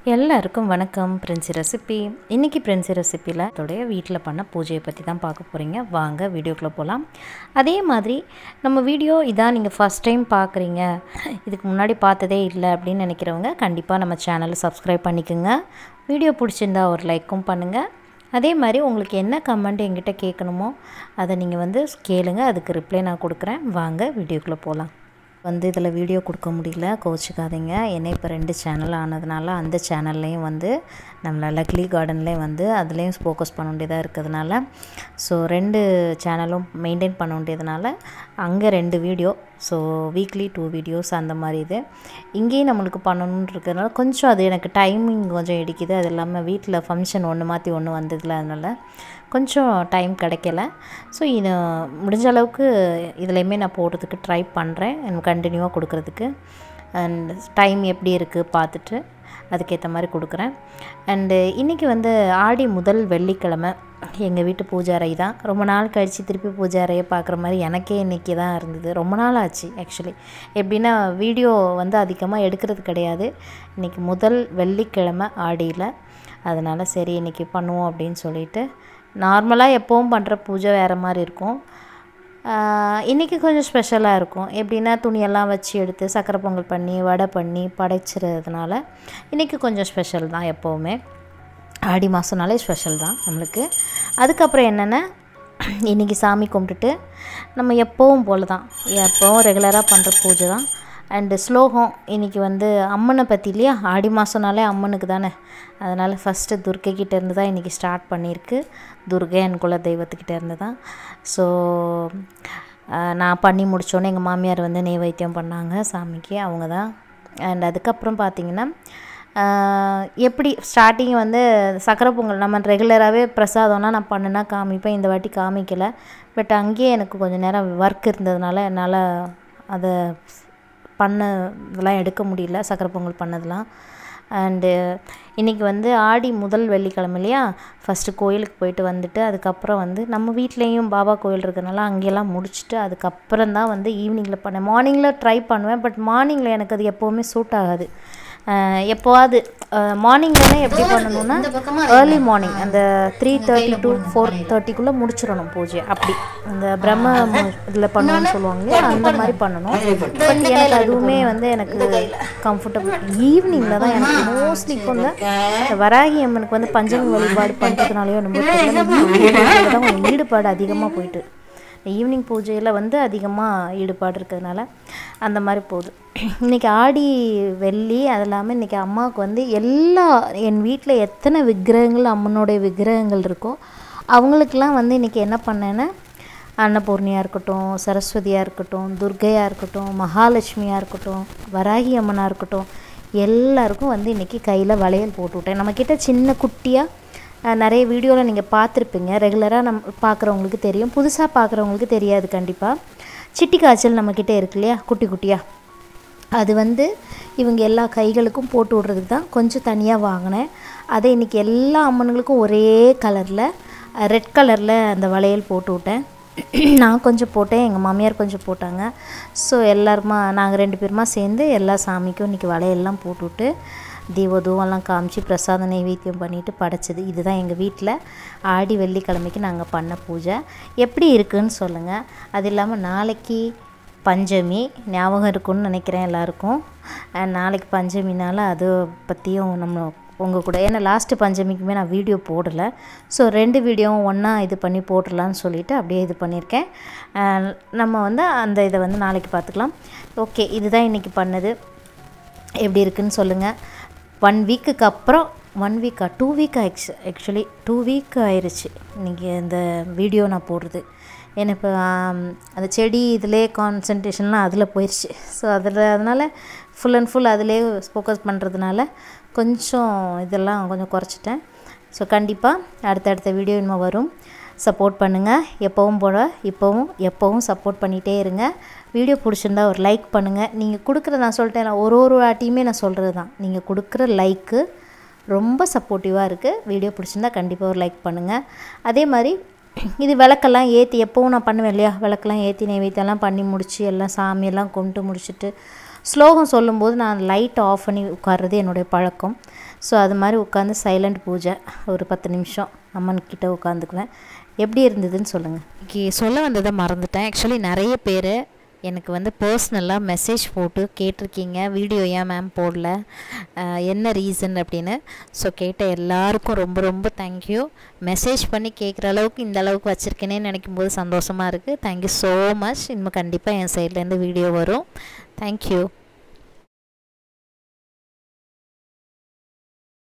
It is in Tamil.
எல்லாருக்கும் வணக்கம் பிரின்சி ரெசிபி இன்றைக்கி பிரின்சி ரெசிப்பியில் அதோடைய வீட்டில் பண்ண பூஜையை பற்றி தான் பார்க்க போகிறீங்க வாங்க வீடியோக்குள்ளே போகலாம் அதே மாதிரி நம்ம வீடியோ இதான் நீங்கள் ஃபஸ்ட் டைம் பார்க்குறீங்க இதுக்கு முன்னாடி பார்த்ததே இல்லை அப்படின்னு நினைக்கிறவங்க கண்டிப்பாக நம்ம சேனலை சப்ஸ்கிரைப் பண்ணிக்கோங்க வீடியோ பிடிச்சிருந்தா ஒரு லைக்கும் பண்ணுங்கள் அதே மாதிரி உங்களுக்கு என்ன கமெண்ட் என்கிட்ட கேட்கணுமோ அதை நீங்கள் வந்து கேளுங்க அதுக்கு ரிப்ளை நான் கொடுக்குறேன் வாங்க வீடியோக்குள்ளே போகலாம் வந்து இதில் வீடியோ கொடுக்க முடியல கோச்சிக்காதீங்க ஏன்னா இப்போ ரெண்டு சேனல் ஆனதுனால அந்த சேனல்லையும் வந்து நம்மள லக்லி கார்டன்லேயும் வந்து அதுலேயும் ஃபோக்கஸ் பண்ண வேண்டியதாக இருக்கிறதுனால ஸோ ரெண்டு சேனலும் மெயின்டைன் பண்ண வேண்டியதுனால அங்கே ரெண்டு video so weekly two videos அந்த மாதிரி இது இங்கேயும் நம்மளுக்கு பண்ணணுன்னு இருக்கிறதுனால கொஞ்சம் அது எனக்கு டைமிங் கொஞ்சம் இடிக்குது அது இல்லாமல் வீட்டில் ஃபங்க்ஷன் ஒன்று மாற்றி ஒன்று வந்ததில்ல அதனால் கொஞ்சம் டைம் கிடைக்கல ஸோ இது முடிஞ்ச அளவுக்கு இதுலேயுமே நான் போடுறதுக்கு ட்ரை பண்ணுறேன் எனக்கு கண்டினியூவாக கொடுக்குறதுக்கு அண்ட் டைம் எப்படி இருக்குது பார்த்துட்டு அதுக்கேற்ற மாதிரி கொடுக்குறேன் அண்டு இன்றைக்கி வந்து ஆடி முதல் வெள்ளிக்கிழமை எங்கள் வீட்டு பூஜை அறை தான் ரொம்ப நாள் கழித்து திருப்பி பூஜை அறையை பார்க்குற மாதிரி எனக்கே இன்றைக்கி தான் இருந்தது ரொம்ப நாள் ஆச்சு ஆக்சுவலி எப்படின்னா வீடியோ வந்து அதிகமாக எடுக்கிறது கிடையாது இன்றைக்கி முதல் வெள்ளிக்கிழமை ஆடியில் அதனால் சரி இன்றைக்கி பண்ணுவோம் அப்படின்னு சொல்லிட்டு நார்மலாக எப்போவும் பண்ணுற பூஜை வேறு மாதிரி இருக்கும் இன்றைக்கி கொஞ்சம் ஸ்பெஷலாக இருக்கும் எப்படின்னா துணியெல்லாம் வச்சு எடுத்து சக்கரை பொங்கல் பண்ணி வடை பண்ணி படைச்சிறதுனால இன்றைக்கி கொஞ்சம் ஸ்பெஷல் தான் எப்போவுமே ஆடி மாதம்னாலே ஸ்பெஷல் தான் நம்மளுக்கு அதுக்கப்புறம் என்னென்னா இன்றைக்கி சாமி கும்பிட்டுட்டு நம்ம எப்போவும் போல் தான் எப்போவும் ரெகுலராக பண்ணுற பூஜை தான் அண்டு ஸ்லோகம் இன்றைக்கி வந்து அம்மனை பற்றி இல்லையா ஆடி மாதம்னாலே அம்மனுக்கு தானே அதனால் ஃபஸ்ட்டு துர்க்கைக்கிட்ட இருந்து தான் இன்றைக்கி ஸ்டார்ட் பண்ணியிருக்கு துர்கை என் குல தெய்வத்துக்கிட்ட இருந்து தான் ஸோ நான் பண்ணி முடித்தோன்னே எங்கள் மாமியார் வந்து நெய்வேத்தியம் பண்ணாங்க சாமிக்கு அவங்க தான் அண்ட் அதுக்கப்புறம் பார்த்திங்கன்னா எப்படி ஸ்டார்டிங் வந்து சக்கரை பொங்கல் நம்ம ரெகுலராகவே பிரசாதம்லாம் நான் பண்ணுனா காமிப்பேன் இந்த வாட்டி காமிக்கலை பட் அங்கேயே எனக்கு கொஞ்சம் நேரம் ஒர்க் இருந்ததுனால என்னால் அதை பண்ண இதெல்லாம் எடுக்க முடியல சக்கரை பொங்கல் பண்ணதெல்லாம் அண்டு இன்றைக்கி வந்து ஆடி முதல் வெள்ளிக்கிழமை இல்லையா ஃபஸ்ட்டு கோயிலுக்கு போயிட்டு வந்துட்டு அதுக்கப்புறம் வந்து நம்ம வீட்லேயும் பாபா கோயில் இருக்கிறனால அங்கெல்லாம் முடிச்சுட்டு அதுக்கப்புறம் தான் வந்து ஈவினிங்கில் பண்ணேன் மார்னிங்கில் ட்ரை பண்ணுவேன் பட் மார்னிங்கில் எனக்கு அது எப்போவுமே சூட் ஆகாது எப்போவாது மார்னிங்லலாம் எப்படி பண்ணணும்னா ஏர்லி மார்னிங் அந்த த்ரீ தேர்ட்டி டு ஃபோர் தேர்ட்டிக்குள்ளே முடிச்சிடணும் பூஜை அப்படி அந்த பிரம்ம இதில் பண்ணணும்னு சொல்லுவாங்க இல்லையா அந்த மாதிரி பண்ணணும் பட் எனக்கு அதுவுமே வந்து எனக்கு கம்ஃபர்டபுள் ஈவினிங்கில் தான் எனக்கு மோஸ்ட்லி இப்போ இந்த வராகி அம்மனுக்கு வந்து பஞ்சமி வழிபாடு பண்ணுறதுனாலையோ நம்ம தெரியல தான் கொஞ்சம் ஈடுபாடு அதிகமாக போயிட்டு ஈவினிங் பூஜையில் வந்து அதிகமாக ஈடுபாடு இருக்கிறதுனால அந்த மாதிரி போகுது இன்றைக்கி ஆடி வெள்ளி அது இல்லாமல் இன்றைக்கி அம்மாவுக்கு வந்து எல்லா என் வீட்டில் எத்தனை விக்கிரகங்கள் அம்மனுடைய விக்கிரகங்கள் இருக்கோ அவங்களுக்கெல்லாம் வந்து இன்றைக்கி என்ன பண்ணேன்னா அன்னபூர்ணியாக இருக்கட்டும் சரஸ்வதியாக இருக்கட்டும் துர்கையாக இருக்கட்டும் மகாலட்சுமியாக இருக்கட்டும் வராகி அம்மனாக இருக்கட்டும் எல்லாருக்கும் வந்து இன்றைக்கி கையில் வளையல் போட்டு விட்டேன் நம்மக்கிட்ட சின்ன குட்டியாக நிறைய வீடியோவில் நீங்கள் பார்த்துருப்பீங்க ரெகுலராக நம் பார்க்குறவங்களுக்கு தெரியும் புதுசாக பார்க்குறவங்களுக்கு தெரியாது கண்டிப்பாக சிட்டி காய்ச்சல் நம்மக்கிட்ட இருக்கு இல்லையா குட்டி குட்டியாக அது வந்து இவங்க எல்லா கைகளுக்கும் போட்டு விட்றதுக்கு தான் கொஞ்சம் தனியாக வாங்கினேன் அதை இன்றைக்கி எல்லா அம்மனுங்களுக்கும் ஒரே கலரில் ரெட் கலரில் அந்த வளையல் போட்டு விட்டேன் நான் கொஞ்சம் போட்டேன் எங்கள் மாமியார் கொஞ்சம் போட்டாங்க ஸோ எல்லாருமா நாங்கள் ரெண்டு பேருமா சேர்ந்து எல்லா சாமிக்கும் இன்றைக்கி வளையல்லாம் போட்டுவிட்டு தீப தூவெல்லாம் காமிச்சு பிரசாத நைவேத்தியம் பண்ணிவிட்டு படைச்சது இதுதான் எங்கள் வீட்டில் ஆடி வெள்ளிக்கிழமைக்கு நாங்கள் பண்ண பூஜை எப்படி இருக்குன்னு சொல்லுங்கள் அது இல்லாமல் நாளைக்கு பஞ்சமி ஞாபகம் இருக்குன்னு நினைக்கிறேன் எல்லாருக்கும் நாளைக்கு பஞ்சமினால் அது பற்றியும் நம்ம உங்கள் கூட ஏன்னா லாஸ்ட்டு பஞ்சமிக்குமே நான் வீடியோ போடலை ஸோ ரெண்டு வீடியோவும் ஒன்றா இது பண்ணி போட்டுடலான்னு சொல்லிவிட்டு அப்படியே இது பண்ணியிருக்கேன் நம்ம வந்து அந்த இதை வந்து நாளைக்கு பார்த்துக்கலாம் ஓகே இதுதான் இன்றைக்கி பண்ணது எப்படி இருக்குன்னு சொல்லுங்கள் ஒன் வீக்குக்கு அப்புறம் ஒன் வீக்கா டூ வீக் ஆயிடுச்சு ஆக்சுவலி டூ வீக் ஆயிடுச்சு இன்றைக்கி இந்த வீடியோ நான் போடுறது ஏன்னா இப்போ அந்த செடி இதிலே கான்சன்ட்ரேஷன்லாம் அதில் போயிடுச்சு ஸோ அதில் அதனால் ஃபுல் அண்ட் ஃபுல் அதிலே ஃபோக்கஸ் பண்ணுறதுனால கொஞ்சம் இதெல்லாம் கொஞ்சம் குறைச்சிட்டேன் ஸோ கண்டிப்பாக அடுத்தடுத்த வீடியோ இன்னும் வரும் சப்போர்ட் பண்ணுங்கள் எப்போவும் போல இப்போவும் எப்போவும் சப்போர்ட் பண்ணிகிட்டே இருங்க வீடியோ பிடிச்சிருந்தா ஒரு லைக் பண்ணுங்கள் நீங்கள் கொடுக்குற நான் சொல்லிட்டேன் ஒரு ஒரு வாட்டியுமே நான் சொல்கிறது தான் நீங்கள் கொடுக்குற லைக்கு ரொம்ப சப்போர்ட்டிவாக இருக்குது வீடியோ பிடிச்சிருந்தா கண்டிப்பாக ஒரு லைக் பண்ணுங்கள் அதே மாதிரி இது விளக்கெல்லாம் ஏற்றி எப்போவும் நான் பண்ணுவேன் இல்லையா விளக்கெல்லாம் ஏற்றி நைவேத்தியெல்லாம் பண்ணி முடித்து எல்லாம் சாமியெல்லாம் கொண்டு முடிச்சுட்டு ஸ்லோகம் சொல்லும்போது நான் லைட் ஆஃப் பண்ணி உட்கார்றது என்னுடைய பழக்கம் ஸோ அது மாதிரி உட்காந்து சைலண்ட் பூஜை ஒரு பத்து நிமிஷம் அம்மன் கிட்ட உட்காந்துக்குவேன் எப்படி இருந்ததுன்னு சொல்லுங்கள் இன்றைக்கி சொல்ல வந்ததை மறந்துட்டேன் ஆக்சுவலி நிறைய பேர் எனக்கு வந்து பர்சனலாக மெசேஜ் போட்டு கேட்டிருக்கீங்க வீடியோ ஏன் மேம் போடல அஹ் என்ன ரீசன் அப்படின்னு ஸோ கேட்ட எல்லாருக்கும் ரொம்ப ரொம்ப தேங்க்யூ மெசேஜ் பண்ணி கேட்குற அளவுக்கு இந்த அளவுக்கு வச்சுருக்கேனே நினைக்கும் போது சந்தோஷமாக இருக்குது தேங்க்யூ ஸோ மச் இன்னும் கண்டிப்பாக என் சைட்லேருந்து வீடியோ வரும் தேங்க்யூ